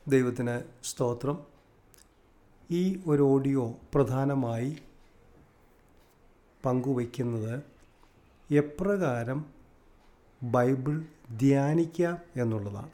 ദൈവത്തിന് സ്തോത്രം ഈ ഒരു ഓഡിയോ പ്രധാനമായി പങ്കുവയ്ക്കുന്നത് എപ്രകാരം ബൈബിൾ ധ്യാനിക്കാം എന്നുള്ളതാണ്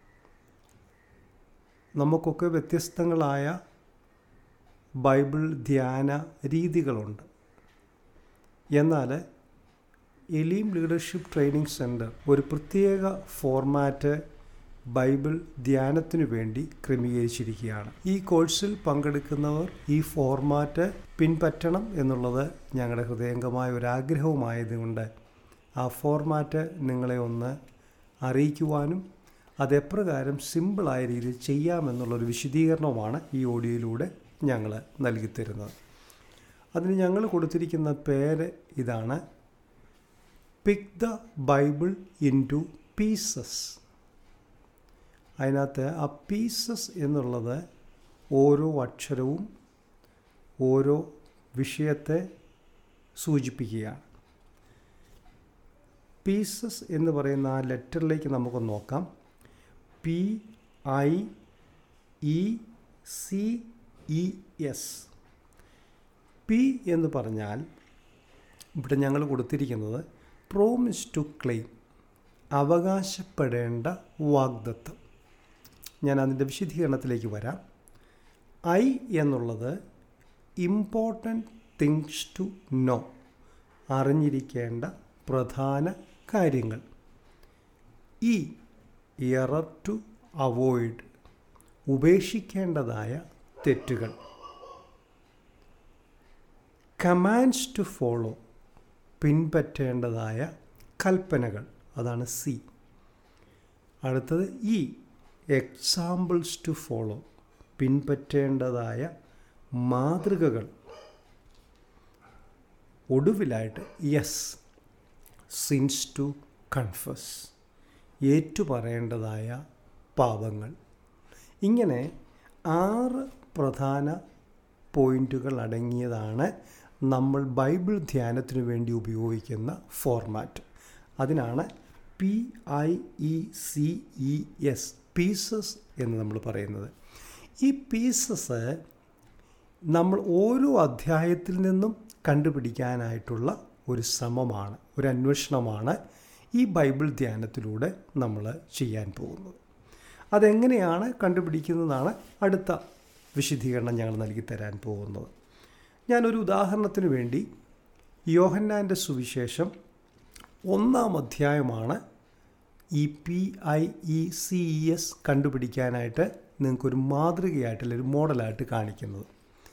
നമുക്കൊക്കെ വ്യത്യസ്തങ്ങളായ ബൈബിൾ ധ്യാന രീതികളുണ്ട് എന്നാൽ എലീം ലീഡർഷിപ്പ് ട്രെയിനിങ് സെൻറ്റർ ഒരു പ്രത്യേക ഫോർമാറ്റ് ബൈബിൾ ധ്യാനത്തിനു വേണ്ടി ക്രമീകരിച്ചിരിക്കുകയാണ് ഈ കോഴ്സിൽ പങ്കെടുക്കുന്നവർ ഈ ഫോർമാറ്റ് പിൻപറ്റണം എന്നുള്ളത് ഞങ്ങളുടെ ഹൃദയംഗമായ ഒരു ആഗ്രഹവുമായതുകൊണ്ട് ആ ഫോർമാറ്റ് നിങ്ങളെ ഒന്ന് അറിയിക്കുവാനും അതെപ്രകാരം സിമ്പിളായ രീതിയിൽ ചെയ്യാമെന്നുള്ളൊരു വിശദീകരണവുമാണ് ഈ ഓഡിയോയിലൂടെ ഞങ്ങൾ നൽകിത്തരുന്നത് അതിന് ഞങ്ങൾ കൊടുത്തിരിക്കുന്ന പേര് ഇതാണ് pick the Bible in two pieces അതിനകത്ത് ആ പീസസ് എന്നുള്ളത് ഓരോ അക്ഷരവും ഓരോ വിഷയത്തെ സൂചിപ്പിക്കുകയാണ് പീസസ് എന്ന് പറയുന്ന ആ ലെറ്ററിലേക്ക് നമുക്ക് നോക്കാം P I E C E S P എന്ന് പറഞ്ഞാൽ ഇവിടെ ഞങ്ങൾ കൊടുത്തിരിക്കുന്നത് പ്രോമിസ് ടു ക്ലെയിം അവകാശപ്പെടേണ്ട വാഗ്ദത്വം ഞാൻ അതിൻ്റെ വിശദീകരണത്തിലേക്ക് വരാം ഐ എന്നുള്ളത് ഇമ്പോർട്ടൻറ്റ് തിങ്സ് ടു നോ അറിഞ്ഞിരിക്കേണ്ട പ്രധാന കാര്യങ്ങൾ ഇ എറർ ടു അവോയ്ഡ് ഉപേക്ഷിക്കേണ്ടതായ തെറ്റുകൾ കമാൻഡ്സ് ടു ഫോളോ പിൻപറ്റേണ്ടതായ കൽപ്പനകൾ അതാണ് സി അടുത്തത് ഇ എക്സാമ്പിൾസ് ടു ഫോളോ പിൻപറ്റേണ്ടതായ മാതൃകകൾ ഒടുവിലായിട്ട് യെസ് സിൻസ് ടു കൺഫസ് ഏറ്റുപറയേണ്ടതായ പാപങ്ങൾ ഇങ്ങനെ ആറ് പ്രധാന പോയിന്റുകൾ അടങ്ങിയതാണ് നമ്മൾ ബൈബിൾ ധ്യാനത്തിനു വേണ്ടി ഉപയോഗിക്കുന്ന ഫോർമാറ്റ് അതിനാണ് P I E C E S pieces എന്ന് നമ്മൾ പറയുന്നത് ഈ പീസസ് നമ്മൾ ഓരോ അധ്യായത്തിൽ നിന്നും കണ്ടുപിടിക്കാനായിട്ടുള്ള ഒരു ശ്രമമാണ് ഒരു അന്വേഷണമാണ് ഈ ബൈബിൾ ധ്യാനത്തിലൂടെ നമ്മൾ ചെയ്യാൻ പോകുന്നത് അതെങ്ങനെയാണ് കണ്ടുപിടിക്കുന്നതാണ് അടുത്ത വിശദീകരണം ഞങ്ങൾ നൽകി തരാൻ പോകുന്നത് ഞാനൊരു ഉദാഹരണത്തിന് വേണ്ടി യോഹന്നാൻ്റെ സുവിശേഷം ഒന്നാം അധ്യായമാണ് ഈ P I E C E S കണ്ടുപിടിക്കാനായിട്ട് നിങ്ങൾക്കൊരു മാതൃകയായിട്ട് അല്ലെങ്കിൽ ഒരു മോഡലായിട്ട് കാണിക്കുന്നത്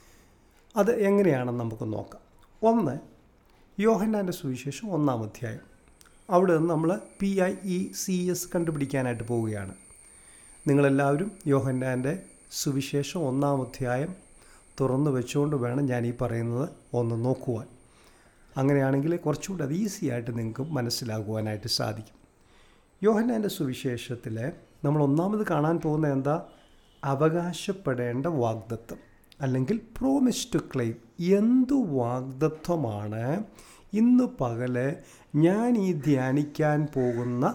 അത് എങ്ങനെയാണെന്ന് നമുക്ക് നോക്കാം ഒന്ന് യോഹന്നാൻ്റെ സുവിശേഷം ഒന്നാം അധ്യായം അവിടെ നിന്ന് നമ്മൾ P I E C S കണ്ടുപിടിക്കാനായിട്ട് പോവുകയാണ് നിങ്ങളെല്ലാവരും യോഹന്നാൻ്റെ സുവിശേഷം ഒന്നാം അധ്യായം തുറന്നു വെച്ചുകൊണ്ട് വേണം ഞാൻ ഈ പറയുന്നത് ഒന്ന് നോക്കുവാൻ അങ്ങനെയാണെങ്കിൽ കുറച്ചുകൂടി അത് ഈസി ആയിട്ട് നിങ്ങൾക്ക് മനസ്സിലാകുവാനായിട്ട് സാധിക്കും യോഹന്നാൻ്റെ സുവിശേഷത്തിൽ നമ്മൾ ഒന്നാമത് കാണാൻ പോകുന്ന എന്താ അവകാശപ്പെടേണ്ട വാഗ്ദത്വം അല്ലെങ്കിൽ പ്രോമിസ് ടു ക്ലെയിം എന്തു വാഗ്ദത്വമാണ് ഇന്ന് പകല് ഞാൻ ഈ ധ്യാനിക്കാൻ പോകുന്ന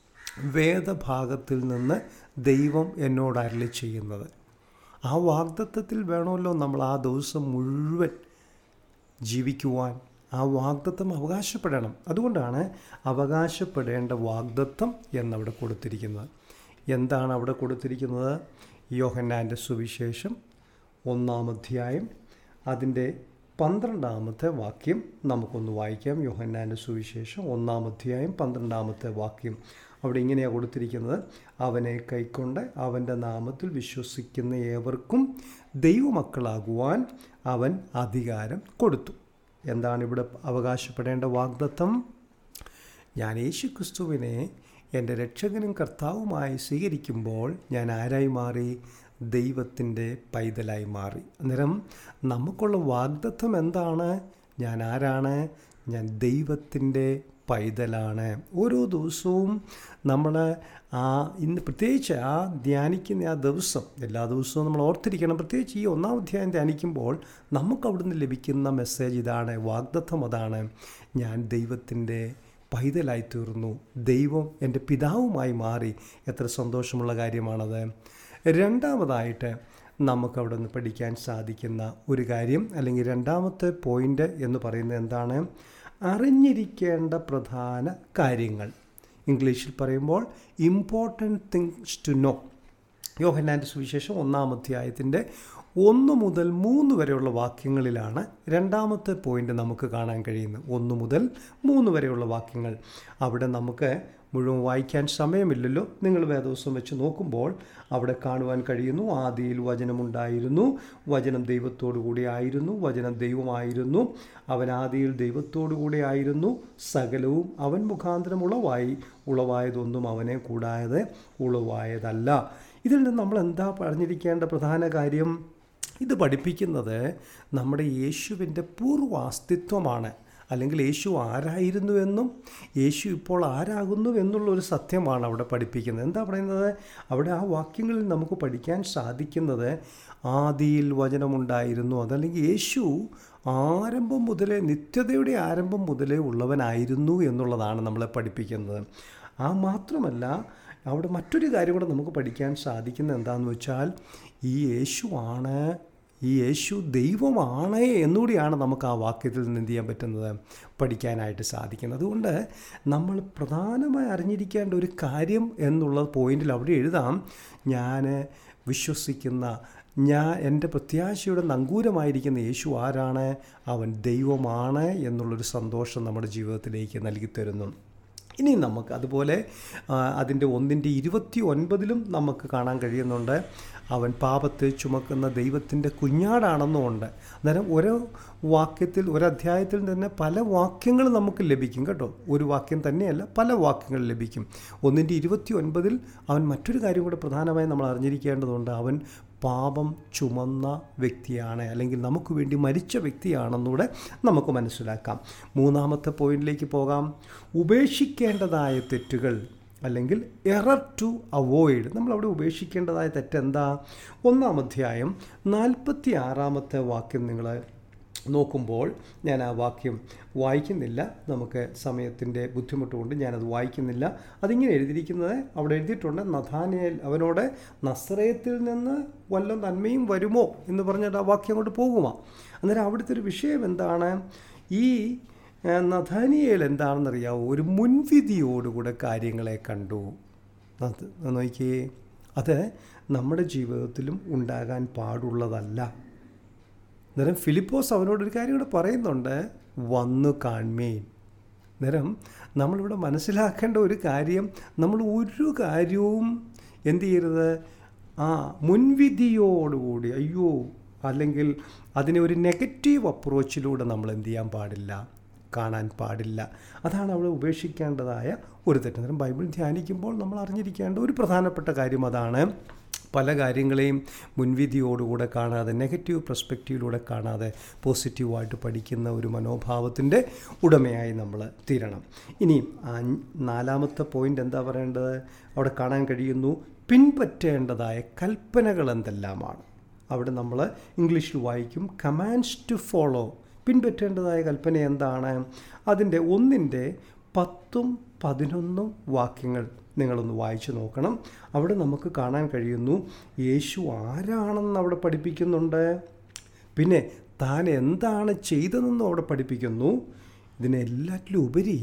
വേദഭാഗത്തിൽ നിന്ന് ദൈവം എന്നോട് അരളി ചെയ്യുന്നത് ആ വാഗ്ദത്വത്തിൽ വേണമല്ലോ നമ്മൾ ആ ദിവസം മുഴുവൻ ജീവിക്കുവാൻ ആ വാഗ്ദത്വം അവകാശപ്പെടണം അതുകൊണ്ടാണ് അവകാശപ്പെടേണ്ട വാഗ്ദത്വം എന്നവിടെ കൊടുത്തിരിക്കുന്നത് എന്താണ് അവിടെ കൊടുത്തിരിക്കുന്നത് യോഹന്നാൻ്റെ സുവിശേഷം ഒന്നാം അധ്യായം അതിൻ്റെ പന്ത്രണ്ടാമത്തെ വാക്യം നമുക്കൊന്ന് വായിക്കാം യോഹന്നാൻ്റെ സുവിശേഷം ഒന്നാം അധ്യായം പന്ത്രണ്ടാമത്തെ വാക്യം അവിടെ ഇങ്ങനെയാണ് കൊടുത്തിരിക്കുന്നത് അവനെ കൈക്കൊണ്ട് അവൻ്റെ നാമത്തിൽ വിശ്വസിക്കുന്ന ഏവർക്കും ദൈവമക്കളാകുവാൻ അവൻ അധികാരം കൊടുത്തു എന്താണ് ഇവിടെ അവകാശപ്പെടേണ്ട വാഗ്ദത്തം ഞാൻ യേശു ക്രിസ്തുവിനെ എൻ്റെ രക്ഷകനും കർത്താവുമായി സ്വീകരിക്കുമ്പോൾ ഞാൻ ആരായി മാറി ദൈവത്തിൻ്റെ പൈതലായി മാറി അന്നേരം നമുക്കുള്ള വാഗ്ദത്വം എന്താണ് ഞാൻ ആരാണ് ഞാൻ ദൈവത്തിൻ്റെ പൈതലാണ് ഓരോ ദിവസവും നമ്മൾ ആ ഇന്ന് പ്രത്യേകിച്ച് ആ ധ്യാനിക്കുന്ന ആ ദിവസം എല്ലാ ദിവസവും നമ്മൾ ഓർത്തിരിക്കണം പ്രത്യേകിച്ച് ഈ ഒന്നാം അധ്യായം ധ്യാനിക്കുമ്പോൾ നമുക്ക് അവിടുന്ന് ലഭിക്കുന്ന മെസ്സേജ് ഇതാണ് വാഗ്ദത്വം അതാണ് ഞാൻ ദൈവത്തിൻ്റെ പൈതലായി തീർന്നു ദൈവം എൻ്റെ പിതാവുമായി മാറി എത്ര സന്തോഷമുള്ള കാര്യമാണത് രണ്ടാമതായിട്ട് നമുക്കവിടെ നിന്ന് പഠിക്കാൻ സാധിക്കുന്ന ഒരു കാര്യം അല്ലെങ്കിൽ രണ്ടാമത്തെ പോയിൻ്റ് എന്ന് പറയുന്നത് എന്താണ് അറിഞ്ഞിരിക്കേണ്ട പ്രധാന കാര്യങ്ങൾ ഇംഗ്ലീഷിൽ പറയുമ്പോൾ ഇമ്പോർട്ടൻറ്റ് തിങ്സ് ടു നോ യോഹന്നാൻ്റെ സുവിശേഷം ഒന്നാം അധ്യായത്തിൻ്റെ ഒന്ന് മുതൽ മൂന്ന് വരെയുള്ള വാക്യങ്ങളിലാണ് രണ്ടാമത്തെ പോയിന്റ് നമുക്ക് കാണാൻ കഴിയുന്നത് ഒന്ന് മുതൽ മൂന്ന് വരെയുള്ള വാക്യങ്ങൾ അവിടെ നമുക്ക് മുഴുവൻ വായിക്കാൻ സമയമില്ലല്ലോ നിങ്ങൾ വേദവസം വെച്ച് നോക്കുമ്പോൾ അവിടെ കാണുവാൻ കഴിയുന്നു ആദിയിൽ വചനമുണ്ടായിരുന്നു വചനം ദൈവത്തോടു കൂടി ആയിരുന്നു വചനം ദൈവമായിരുന്നു അവൻ ആദിയിൽ ദൈവത്തോടു കൂടി ആയിരുന്നു സകലവും അവൻ മുഖാന്തരം ഉളവായി ഉളവായതൊന്നും അവനെ കൂടാതെ ഉളവായതല്ല ഇതിൽ നിന്ന് നമ്മൾ എന്താ പറഞ്ഞിരിക്കേണ്ട പ്രധാന കാര്യം ഇത് പഠിപ്പിക്കുന്നത് നമ്മുടെ യേശുവിൻ്റെ പൂർവാസ്തിത്വമാണ് അല്ലെങ്കിൽ യേശു ആരായിരുന്നുവെന്നും യേശു ഇപ്പോൾ ആരാകുന്നു എന്നുള്ള ഒരു സത്യമാണ് അവിടെ പഠിപ്പിക്കുന്നത് എന്താ പറയുന്നത് അവിടെ ആ വാക്യങ്ങളിൽ നമുക്ക് പഠിക്കാൻ സാധിക്കുന്നത് ആദിയിൽ വചനമുണ്ടായിരുന്നു അതല്ലെങ്കിൽ യേശു ആരംഭം മുതലേ നിത്യതയുടെ ആരംഭം മുതലേ ഉള്ളവനായിരുന്നു എന്നുള്ളതാണ് നമ്മളെ പഠിപ്പിക്കുന്നത് ആ മാത്രമല്ല അവിടെ മറ്റൊരു കാര്യം കൂടെ നമുക്ക് പഠിക്കാൻ സാധിക്കുന്നത് എന്താണെന്ന് വെച്ചാൽ ഈ യേശുവാണ് ഈ യേശു ദൈവമാണ് എന്നുകൂടിയാണ് നമുക്ക് ആ വാക്യത്തിൽ നിന്ന് എന്ത് ചെയ്യാൻ പറ്റുന്നത് പഠിക്കാനായിട്ട് സാധിക്കുന്നത് അതുകൊണ്ട് നമ്മൾ പ്രധാനമായി അറിഞ്ഞിരിക്കേണ്ട ഒരു കാര്യം എന്നുള്ള പോയിന്റിൽ അവിടെ എഴുതാം ഞാൻ വിശ്വസിക്കുന്ന ഞാൻ എൻ്റെ പ്രത്യാശയുടെ നങ്കൂരമായിരിക്കുന്ന യേശു ആരാണ് അവൻ ദൈവമാണ് എന്നുള്ളൊരു സന്തോഷം നമ്മുടെ ജീവിതത്തിലേക്ക് നൽകി തരുന്നു ഇനി നമുക്ക് അതുപോലെ അതിൻ്റെ ഒന്നിൻ്റെ ഇരുപത്തി ഒൻപതിലും നമുക്ക് കാണാൻ കഴിയുന്നുണ്ട് അവൻ പാപത്തെ ചുമക്കുന്ന ദൈവത്തിൻ്റെ കുഞ്ഞാടാണെന്നുമുണ്ട് അന്നേരം ഓരോ വാക്യത്തിൽ ഒരധ്യായത്തിൽ തന്നെ പല വാക്യങ്ങൾ നമുക്ക് ലഭിക്കും കേട്ടോ ഒരു വാക്യം തന്നെയല്ല പല വാക്യങ്ങൾ ലഭിക്കും ഒന്നിൻ്റെ ഇരുപത്തി ഒൻപതിൽ അവൻ മറ്റൊരു കാര്യം കൂടെ പ്രധാനമായി നമ്മൾ അറിഞ്ഞിരിക്കേണ്ടതുണ്ട് അവൻ പാപം ചുമന്ന വ്യക്തിയാണ് അല്ലെങ്കിൽ നമുക്ക് വേണ്ടി മരിച്ച വ്യക്തിയാണെന്നൂടെ നമുക്ക് മനസ്സിലാക്കാം മൂന്നാമത്തെ പോയിന്റിലേക്ക് പോകാം ഉപേക്ഷിക്കേണ്ടതായ തെറ്റുകൾ അല്ലെങ്കിൽ എറർ ടു അവോയ്ഡ് നമ്മളവിടെ ഉപേക്ഷിക്കേണ്ടതായ തെറ്റെന്താ ഒന്നാം അധ്യായം നാൽപ്പത്തി ആറാമത്തെ വാക്യം നിങ്ങൾ നോക്കുമ്പോൾ ഞാൻ ആ വാക്യം വായിക്കുന്നില്ല നമുക്ക് സമയത്തിൻ്റെ ബുദ്ധിമുട്ട് കൊണ്ട് ഞാനത് വായിക്കുന്നില്ല അതിങ്ങനെ എഴുതിയിരിക്കുന്നത് അവിടെ എഴുതിയിട്ടുണ്ട് നഥാനേൽ അവനോട് നസ്രയത്തിൽ നിന്ന് വല്ല നന്മയും വരുമോ എന്ന് പറഞ്ഞിട്ട് ആ വാക്യം കൊണ്ട് പോകുമോ അന്നേരം അവിടുത്തെ ഒരു വിഷയം എന്താണ് ഈ നഥാനിയേൽ എന്താണെന്നറിയാവോ ഒരു മുൻവിധിയോടുകൂടെ കാര്യങ്ങളെ കണ്ടു അത് നോക്കിയേ അത് നമ്മുടെ ജീവിതത്തിലും ഉണ്ടാകാൻ പാടുള്ളതല്ല അന്നേരം ഫിലിപ്പോസ് അവനോടൊരു കാര്യം കൂടെ പറയുന്നുണ്ട് വന്നു കാൺമേൻ അന്നേരം നമ്മളിവിടെ മനസ്സിലാക്കേണ്ട ഒരു കാര്യം നമ്മൾ ഒരു കാര്യവും എന്ത് ചെയ്യരുത് ആ മുൻവിധിയോടുകൂടി അയ്യോ അല്ലെങ്കിൽ അതിനെ ഒരു നെഗറ്റീവ് അപ്രോച്ചിലൂടെ നമ്മൾ എന്ത് ചെയ്യാൻ പാടില്ല കാണാൻ പാടില്ല അതാണ് അവിടെ ഉപേക്ഷിക്കേണ്ടതായ ഒരു തെറ്റ് ബൈബിൾ ധ്യാനിക്കുമ്പോൾ നമ്മൾ അറിഞ്ഞിരിക്കേണ്ട ഒരു പ്രധാനപ്പെട്ട കാര്യം അതാണ് പല കാര്യങ്ങളെയും മുൻവിധിയോടുകൂടെ കാണാതെ നെഗറ്റീവ് പെർസ്പെക്റ്റീവിലൂടെ കാണാതെ പോസിറ്റീവായിട്ട് പഠിക്കുന്ന ഒരു മനോഭാവത്തിൻ്റെ ഉടമയായി നമ്മൾ തീരണം ഇനി നാലാമത്തെ പോയിൻ്റ് എന്താ പറയേണ്ടത് അവിടെ കാണാൻ കഴിയുന്നു പിൻപറ്റേണ്ടതായ കൽപ്പനകൾ എന്തെല്ലാമാണ് അവിടെ നമ്മൾ ഇംഗ്ലീഷിൽ വായിക്കും കമാൻഡ്സ് ടു ഫോളോ പിൻപറ്റേണ്ടതായ കൽപ്പന എന്താണ് അതിൻ്റെ ഒന്നിൻ്റെ പത്തും പതിനൊന്നും വാക്യങ്ങൾ നിങ്ങളൊന്ന് വായിച്ചു നോക്കണം അവിടെ നമുക്ക് കാണാൻ കഴിയുന്നു യേശു ആരാണെന്ന് അവിടെ പഠിപ്പിക്കുന്നുണ്ട് പിന്നെ താൻ എന്താണ് ചെയ്തതെന്നും അവിടെ പഠിപ്പിക്കുന്നു ഇതിനെല്ലാറ്റിലും ഉപരി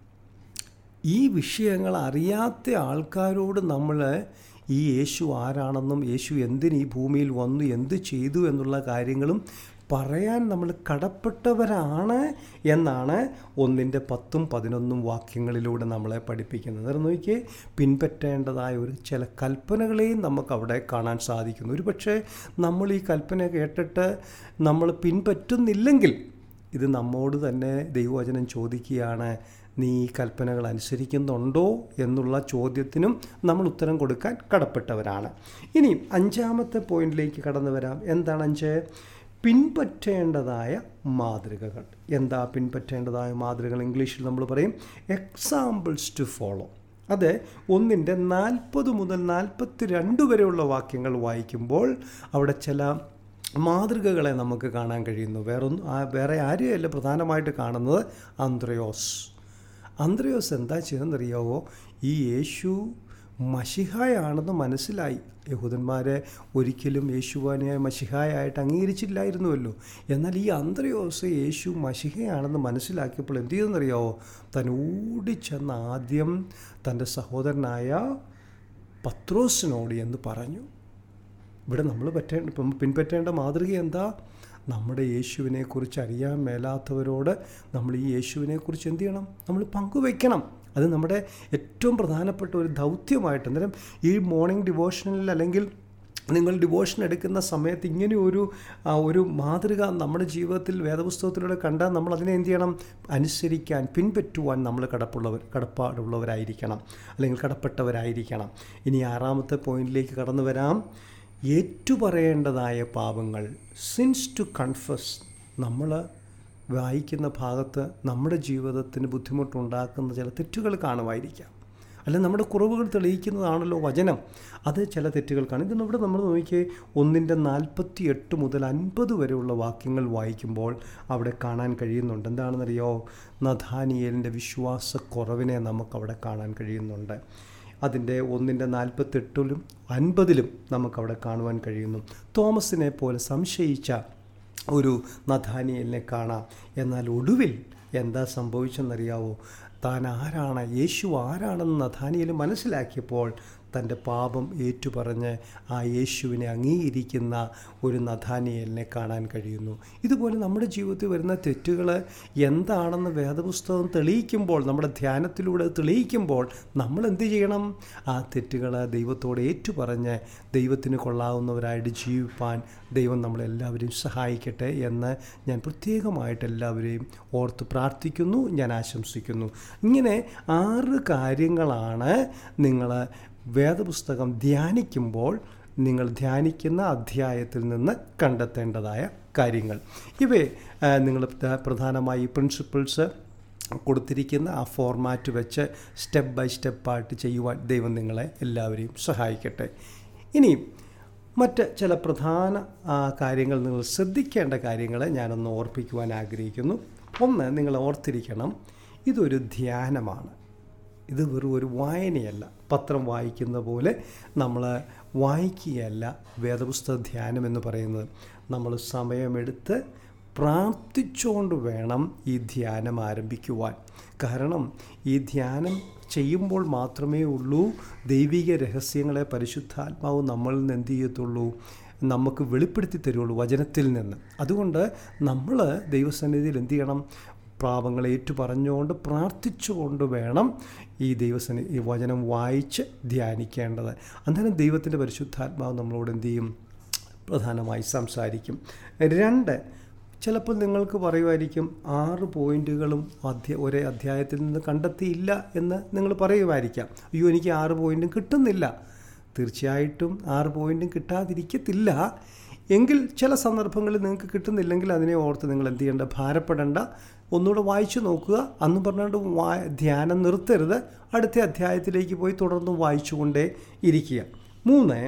ഈ വിഷയങ്ങൾ അറിയാത്ത ആൾക്കാരോട് നമ്മൾ ഈ യേശു ആരാണെന്നും യേശു എന്തിന് ഈ ഭൂമിയിൽ വന്നു എന്ത് ചെയ്തു എന്നുള്ള കാര്യങ്ങളും പറയാൻ നമ്മൾ കടപ്പെട്ടവരാണ് എന്നാണ് ഒന്നിൻ്റെ പത്തും പതിനൊന്നും വാക്യങ്ങളിലൂടെ നമ്മളെ പഠിപ്പിക്കുന്നത് അത് നോക്കിയേ പിൻപറ്റേണ്ടതായ ഒരു ചില കൽപ്പനകളെയും നമുക്ക് അവിടെ കാണാൻ സാധിക്കുന്നു ഒരു പക്ഷേ നമ്മൾ ഈ കൽപ്പന കേട്ടിട്ട് നമ്മൾ പിൻപറ്റുന്നില്ലെങ്കിൽ ഇത് നമ്മോട് തന്നെ ദൈവവചനം ചോദിക്കുകയാണ് നീ ഈ കൽപ്പനകൾ അനുസരിക്കുന്നുണ്ടോ എന്നുള്ള ചോദ്യത്തിനും നമ്മൾ ഉത്തരം കൊടുക്കാൻ കടപ്പെട്ടവരാണ് ഇനി അഞ്ചാമത്തെ പോയിന്റിലേക്ക് കടന്നു വരാം എന്താണ് അഞ്ച് പിൻപറ്റേണ്ടതായ മാതൃകകൾ എന്താ പിൻപറ്റേണ്ടതായ മാതൃകകൾ ഇംഗ്ലീഷിൽ നമ്മൾ പറയും എക്സാമ്പിൾസ് ടു ഫോളോ അത് ഒന്നിൻ്റെ നാൽപ്പത് മുതൽ നാൽപ്പത്തി രണ്ട് വരെയുള്ള വാക്യങ്ങൾ വായിക്കുമ്പോൾ അവിടെ ചില മാതൃകകളെ നമുക്ക് കാണാൻ കഴിയുന്നു വേറൊന്നും വേറെ ആരെയല്ല പ്രധാനമായിട്ട് കാണുന്നത് അന്ത്രയോസ് അന്ത്രയോസ് എന്താ ചെയ്തെന്നറിയാവോ ഈ യേശു മഷിഹായാണെന്ന് മനസ്സിലായി യഹൂദന്മാരെ ഒരിക്കലും യേശുവാനെ മഷിഹായായിട്ട് അംഗീകരിച്ചില്ലായിരുന്നുവല്ലോ എന്നാൽ ഈ അന്ത്രയോസ് യേശു മഷിഹയാണെന്ന് മനസ്സിലാക്കിയപ്പോൾ എന്ത് ചെയ്തെന്നറിയാവോ താൻ ഓടിച്ചെന്ന് ആദ്യം തൻ്റെ സഹോദരനായ പത്രോസിനോട് എന്ന് പറഞ്ഞു ഇവിടെ നമ്മൾ പറ്റേണ്ട പിൻപറ്റേണ്ട മാതൃക എന്താ നമ്മുടെ യേശുവിനെക്കുറിച്ച് അറിയാൻ മേലാത്തവരോട് നമ്മൾ ഈ യേശുവിനെക്കുറിച്ച് എന്ത് ചെയ്യണം നമ്മൾ പങ്കുവയ്ക്കണം അത് നമ്മുടെ ഏറ്റവും പ്രധാനപ്പെട്ട ഒരു ദൗത്യമായിട്ട് അന്നേരം ഈ മോർണിംഗ് ഡിവോഷനിൽ അല്ലെങ്കിൽ നിങ്ങൾ ഡിവോഷൻ എടുക്കുന്ന സമയത്ത് ഇങ്ങനെ ഒരു ഒരു മാതൃക നമ്മുടെ ജീവിതത്തിൽ വേദപുസ്തകത്തിലൂടെ കണ്ടാൽ നമ്മൾ അതിനെ എന്ത് ചെയ്യണം അനുസരിക്കാൻ പിൻപറ്റുവാൻ നമ്മൾ കടപ്പുള്ളവർ കടപ്പാടുള്ളവരായിരിക്കണം അല്ലെങ്കിൽ കടപ്പെട്ടവരായിരിക്കണം ഇനി ആറാമത്തെ പോയിന്റിലേക്ക് കടന്നു വരാം ഏറ്റുപറയേണ്ടതായ പാപങ്ങൾ സിൻസ് ടു കൺഫസ് നമ്മൾ വായിക്കുന്ന ഭാഗത്ത് നമ്മുടെ ജീവിതത്തിന് ബുദ്ധിമുട്ടുണ്ടാക്കുന്ന ചില തെറ്റുകൾ കാണുമായിരിക്കാം അല്ല നമ്മുടെ കുറവുകൾ തെളിയിക്കുന്നതാണല്ലോ വചനം അത് ചില തെറ്റുകൾ കാണും ഇത് ഇവിടെ നമ്മൾ നോക്കിയേ ഒന്നിൻ്റെ നാൽപ്പത്തി എട്ട് മുതൽ അൻപത് വരെയുള്ള വാക്യങ്ങൾ വായിക്കുമ്പോൾ അവിടെ കാണാൻ കഴിയുന്നുണ്ട് എന്താണെന്നറിയോ നഥാനിയലിൻ്റെ വിശ്വാസക്കുറവിനെ നമുക്കവിടെ കാണാൻ കഴിയുന്നുണ്ട് അതിൻ്റെ ഒന്നിൻ്റെ നാൽപ്പത്തെട്ടിലും അൻപതിലും നമുക്കവിടെ കാണുവാൻ കഴിയുന്നു തോമസിനെ പോലെ സംശയിച്ച ഒരു നഥാനിയലിനെ കാണാം എന്നാൽ ഒടുവിൽ എന്താ സംഭവിച്ചെന്നറിയാവോ താൻ ആരാണ് യേശു ആരാണെന്ന് നഥാനിയൽ മനസ്സിലാക്കിയപ്പോൾ തൻ്റെ പാപം ഏറ്റുപറഞ്ഞ് ആ യേശുവിനെ അംഗീകരിക്കുന്ന ഒരു നഥാനിയലിനെ കാണാൻ കഴിയുന്നു ഇതുപോലെ നമ്മുടെ ജീവിതത്തിൽ വരുന്ന തെറ്റുകൾ എന്താണെന്ന് വേദപുസ്തകം തെളിയിക്കുമ്പോൾ നമ്മുടെ ധ്യാനത്തിലൂടെ തെളിയിക്കുമ്പോൾ നമ്മൾ എന്ത് ചെയ്യണം ആ തെറ്റുകൾ ദൈവത്തോട് ഏറ്റുപറഞ്ഞ് ദൈവത്തിന് കൊള്ളാവുന്നവരായിട്ട് ജീവിപ്പാൻ ദൈവം നമ്മളെല്ലാവരെയും സഹായിക്കട്ടെ എന്ന് ഞാൻ പ്രത്യേകമായിട്ട് എല്ലാവരെയും ഓർത്ത് പ്രാർത്ഥിക്കുന്നു ഞാൻ ആശംസിക്കുന്നു ഇങ്ങനെ ആറ് കാര്യങ്ങളാണ് നിങ്ങൾ വേദപുസ്തകം ധ്യാനിക്കുമ്പോൾ നിങ്ങൾ ധ്യാനിക്കുന്ന അധ്യായത്തിൽ നിന്ന് കണ്ടെത്തേണ്ടതായ കാര്യങ്ങൾ ഇവയെ നിങ്ങൾ പ്രധാനമായി പ്രിൻസിപ്പിൾസ് കൊടുത്തിരിക്കുന്ന ആ ഫോർമാറ്റ് വെച്ച് സ്റ്റെപ്പ് ബൈ സ്റ്റെപ്പായിട്ട് ചെയ്യുവാൻ ദൈവം നിങ്ങളെ എല്ലാവരെയും സഹായിക്കട്ടെ ഇനി മറ്റ് ചില പ്രധാന കാര്യങ്ങൾ നിങ്ങൾ ശ്രദ്ധിക്കേണ്ട കാര്യങ്ങൾ ഞാനൊന്ന് ഓർപ്പിക്കുവാൻ ആഗ്രഹിക്കുന്നു ഒന്ന് നിങ്ങൾ ഓർത്തിരിക്കണം ഇതൊരു ധ്യാനമാണ് ഇത് വെറും ഒരു വായനയല്ല പത്രം വായിക്കുന്ന പോലെ നമ്മൾ വായിക്കുകയല്ല വേദപുസ്തക ധ്യാനം എന്ന് പറയുന്നത് നമ്മൾ സമയമെടുത്ത് പ്രാർത്ഥിച്ചുകൊണ്ട് വേണം ഈ ധ്യാനം ആരംഭിക്കുവാൻ കാരണം ഈ ധ്യാനം ചെയ്യുമ്പോൾ മാത്രമേ ഉള്ളൂ ദൈവിക രഹസ്യങ്ങളെ പരിശുദ്ധാത്മാവ് നമ്മളിൽ നിന്ന് എന്ത് ചെയ്യത്തുള്ളൂ നമുക്ക് വെളിപ്പെടുത്തി തരുള്ളൂ വചനത്തിൽ നിന്ന് അതുകൊണ്ട് നമ്മൾ ദൈവസന്നിധിയിൽ എന്ത് ചെയ്യണം പാപങ്ങൾ ഏറ്റു പറഞ്ഞുകൊണ്ട് പ്രാർത്ഥിച്ചുകൊണ്ട് വേണം ഈ ദൈവസനി ഈ വചനം വായിച്ച് ധ്യാനിക്കേണ്ടത് അന്നേരം ദൈവത്തിൻ്റെ പരിശുദ്ധാത്മാവ് നമ്മളോട് എന്ത് ചെയ്യും പ്രധാനമായി സംസാരിക്കും രണ്ട് ചിലപ്പോൾ നിങ്ങൾക്ക് പറയുമായിരിക്കും ആറ് പോയിന്റുകളും അധ്യ ഒരേ അധ്യായത്തിൽ നിന്ന് കണ്ടെത്തിയില്ല എന്ന് നിങ്ങൾ പറയുമായിരിക്കാം അയ്യോ എനിക്ക് ആറ് പോയിന്റും കിട്ടുന്നില്ല തീർച്ചയായിട്ടും ആറ് പോയിന്റും കിട്ടാതിരിക്കത്തില്ല എങ്കിൽ ചില സന്ദർഭങ്ങളിൽ നിങ്ങൾക്ക് കിട്ടുന്നില്ലെങ്കിൽ അതിനെ ഓർത്ത് നിങ്ങൾ എന്ത് ചെയ്യേണ്ട ഭാരപ്പെടേണ്ട ഒന്നുകൂടെ വായിച്ചു നോക്കുക അന്ന് പറഞ്ഞുകൊണ്ട് വാ ധ്യാനം നിർത്തരുത് അടുത്ത അധ്യായത്തിലേക്ക് പോയി തുടർന്ന് വായിച്ചുകൊണ്ടേ ഇരിക്കുക മൂന്ന്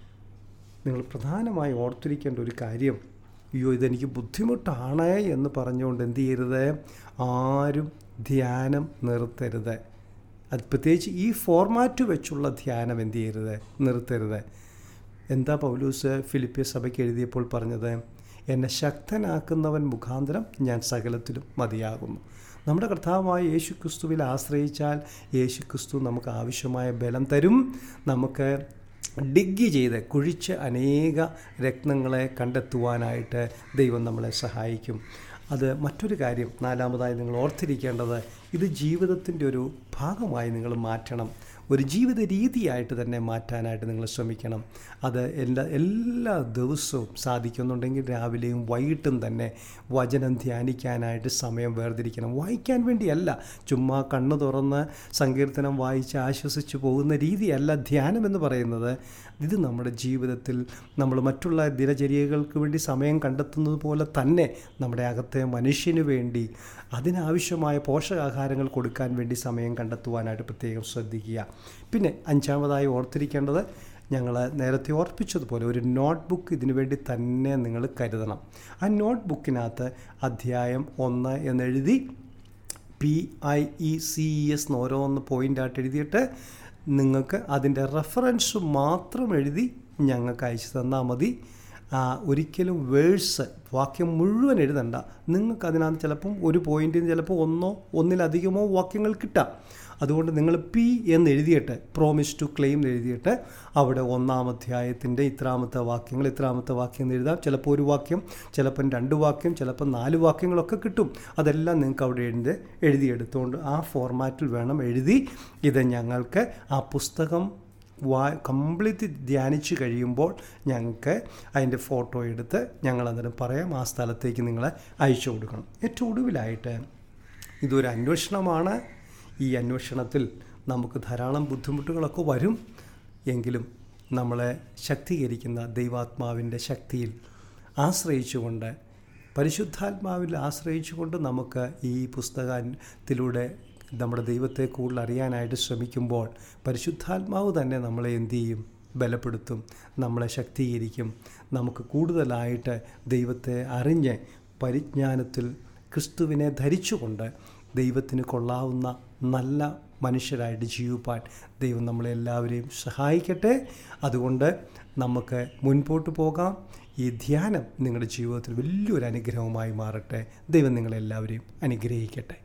നിങ്ങൾ പ്രധാനമായി ഓർത്തിരിക്കേണ്ട ഒരു കാര്യം അയ്യോ ഇതെനിക്ക് ബുദ്ധിമുട്ടാണ് എന്ന് പറഞ്ഞുകൊണ്ട് എന്ത് ചെയ്യരുത് ആരും ധ്യാനം നിർത്തരുത് അത് പ്രത്യേകിച്ച് ഈ ഫോർമാറ്റ് വെച്ചുള്ള ധ്യാനം എന്ത് ചെയ്യരുത് നിർത്തരുത് എന്താ പൗലൂസ് ഫിലിപ്പിയ സഭയ്ക്ക് എഴുതിയപ്പോൾ പറഞ്ഞത് എന്നെ ശക്തനാക്കുന്നവൻ മുഖാന്തരം ഞാൻ സകലത്തിലും മതിയാകുന്നു നമ്മുടെ കർത്താവായ യേശു ക്രിസ്തുവിൽ ആശ്രയിച്ചാൽ യേശു ക്രിസ്തു നമുക്ക് ആവശ്യമായ ബലം തരും നമുക്ക് ഡിഗ് ചെയ്ത് കുഴിച്ച് അനേക രത്നങ്ങളെ കണ്ടെത്തുവാനായിട്ട് ദൈവം നമ്മളെ സഹായിക്കും അത് മറ്റൊരു കാര്യം നാലാമതായി നിങ്ങൾ ഓർത്തിരിക്കേണ്ടത് ഇത് ജീവിതത്തിൻ്റെ ഒരു ഭാഗമായി നിങ്ങൾ മാറ്റണം ഒരു ജീവിത രീതിയായിട്ട് തന്നെ മാറ്റാനായിട്ട് നിങ്ങൾ ശ്രമിക്കണം അത് എല്ലാ എല്ലാ ദിവസവും സാധിക്കുന്നുണ്ടെങ്കിൽ രാവിലെയും വൈകിട്ടും തന്നെ വചനം ധ്യാനിക്കാനായിട്ട് സമയം വേർതിരിക്കണം വായിക്കാൻ വേണ്ടിയല്ല ചുമ്മാ കണ്ണു തുറന്ന് സങ്കീർത്തനം വായിച്ച് ആശ്വസിച്ച് പോകുന്ന രീതിയല്ല ധ്യാനം എന്ന് പറയുന്നത് ഇത് നമ്മുടെ ജീവിതത്തിൽ നമ്മൾ മറ്റുള്ള ദിനചര്യകൾക്ക് വേണ്ടി സമയം കണ്ടെത്തുന്നത് പോലെ തന്നെ നമ്മുടെ അകത്തെ മനുഷ്യന് വേണ്ടി അതിനാവശ്യമായ പോഷകാഹാരങ്ങൾ കൊടുക്കാൻ വേണ്ടി സമയം കണ്ടെത്തുവാനായിട്ട് പ്രത്യേകം ശ്രദ്ധിക്കുക പിന്നെ അഞ്ചാമതായി ഓർത്തിരിക്കേണ്ടത് ഞങ്ങൾ നേരത്തെ ഓർപ്പിച്ചതുപോലെ ഒരു നോട്ട് ബുക്ക് ഇതിനു വേണ്ടി തന്നെ നിങ്ങൾ കരുതണം ആ നോട്ട് ബുക്കിനകത്ത് അധ്യായം ഒന്ന് എന്നെഴുതി P I E C E S എന്ന് ഓരോന്ന് പോയിൻ്റായിട്ട് എഴുതിയിട്ട് നിങ്ങൾക്ക് അതിൻ്റെ റെഫറൻസ് മാത്രം എഴുതി ഞങ്ങൾക്ക് അയച്ചു തന്നാൽ മതി ആ, ഒരിക്കലും വേഴ്സ് വാക്യം മുഴുവൻ എഴുതണ്ട നിങ്ങൾക്ക് അതിനകത്ത് ചിലപ്പം ഒരു പോയിന്റിന് ചിലപ്പോൾ ഒന്നോ ഒന്നിലധികമോ വാക്യങ്ങൾ കിട്ടാം അതുകൊണ്ട് നിങ്ങൾ പി എന്ന് എഴുതിയിട്ട് പ്രോമിസ് ടു ക്ലെയിം എന്ന് എഴുതിയിട്ട് അവിടെ ഒന്നാം അധ്യായത്തിൻ്റെ ഇത്രാമത്തെ വാക്യങ്ങൾ ഇത്രാമത്തെ വാക്യം എന്ന് എഴുതാം ചിലപ്പോൾ ഒരു വാക്യം ചിലപ്പം രണ്ട് വാക്യം ചിലപ്പം നാല് വാക്യങ്ങളൊക്കെ കിട്ടും അതെല്ലാം നിങ്ങൾക്ക് അവിടെ എഴുതി എഴുതിയെടുത്തുകൊണ്ട് ആ ഫോർമാറ്റിൽ വേണം എഴുതി ഇത് ഞങ്ങൾക്ക് ആ പുസ്തകം വാ കംപ്ലീറ്റ് ധ്യാനിച്ച് കഴിയുമ്പോൾ ഞങ്ങൾക്ക് അതിൻ്റെ ഫോട്ടോ എടുത്ത് ഞങ്ങൾ അന്നേരം പറയാം ആ സ്ഥലത്തേക്ക് നിങ്ങളെ അയച്ചു കൊടുക്കണം ഏറ്റവും ഒടുവിലായിട്ട് ഇതൊരു അന്വേഷണമാണ് ഈ അന്വേഷണത്തിൽ നമുക്ക് ധാരാളം ബുദ്ധിമുട്ടുകളൊക്കെ വരും എങ്കിലും നമ്മളെ ശക്തീകരിക്കുന്ന ദൈവാത്മാവിൻ്റെ ശക്തിയിൽ ആശ്രയിച്ചുകൊണ്ട് പരിശുദ്ധാത്മാവിൽ ആശ്രയിച്ചുകൊണ്ട് നമുക്ക് ഈ പുസ്തകത്തിലൂടെ നമ്മുടെ ദൈവത്തെ കൂടുതൽ അറിയാനായിട്ട് ശ്രമിക്കുമ്പോൾ പരിശുദ്ധാത്മാവ് തന്നെ നമ്മളെ എന്തു ചെയ്യും ബലപ്പെടുത്തും നമ്മളെ ശക്തീകരിക്കും നമുക്ക് കൂടുതലായിട്ട് ദൈവത്തെ അറിഞ്ഞ് പരിജ്ഞാനത്തിൽ ക്രിസ്തുവിനെ ധരിച്ചുകൊണ്ട് ദൈവത്തിന് കൊള്ളാവുന്ന നല്ല മനുഷ്യരായിട്ട് ജീവിപ്പാൻ ദൈവം നമ്മളെല്ലാവരെയും സഹായിക്കട്ടെ അതുകൊണ്ട് നമുക്ക് മുൻപോട്ട് പോകാം ഈ ധ്യാനം നിങ്ങളുടെ ജീവിതത്തിൽ വലിയൊരു അനുഗ്രഹമായി മാറട്ടെ ദൈവം നിങ്ങളെല്ലാവരെയും അനുഗ്രഹിക്കട്ടെ